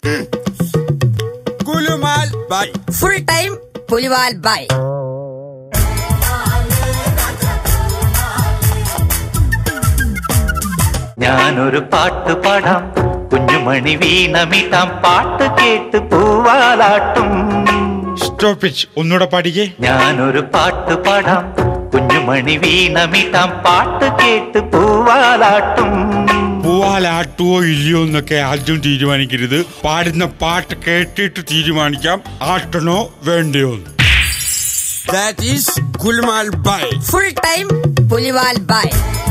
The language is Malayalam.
കുലുമാൽ ബൈ ഫുൾ ടൈം പുലിവാൽ ബൈ ഞാനൊരു പാട്ട് പാടാം കുഞ്ഞുമണി വീണമിട്ടാം പാട്ട് കേട്ട് പൂവാലാട്ടും സ്റ്റോപ്പ് ഇറ്റ് ഒന്നുകൂടെ പാടിക്കേ ഞാനൊരു പാട്ട് പാടാം കുഞ്ഞുമണി വീണമിട്ടാം പാട്ട് കേട്ട് പൂവാലാട്ടും പൂവാലാട്ടുവോ ഇല്ലയോ എന്നൊക്കെ ആദ്യം തീരുമാനിക്കരുത് പാടുന്ന പാട്ട് കേട്ടിട്ട് തീരുമാനിക്കാം ആട്ടണോ വേണ്ടയോ എന്ന് ദാറ്റ് ഈസ് ഗുൽമാൽ ബൈ ഫുൾ ടൈം പുലിവാൽ ബൈ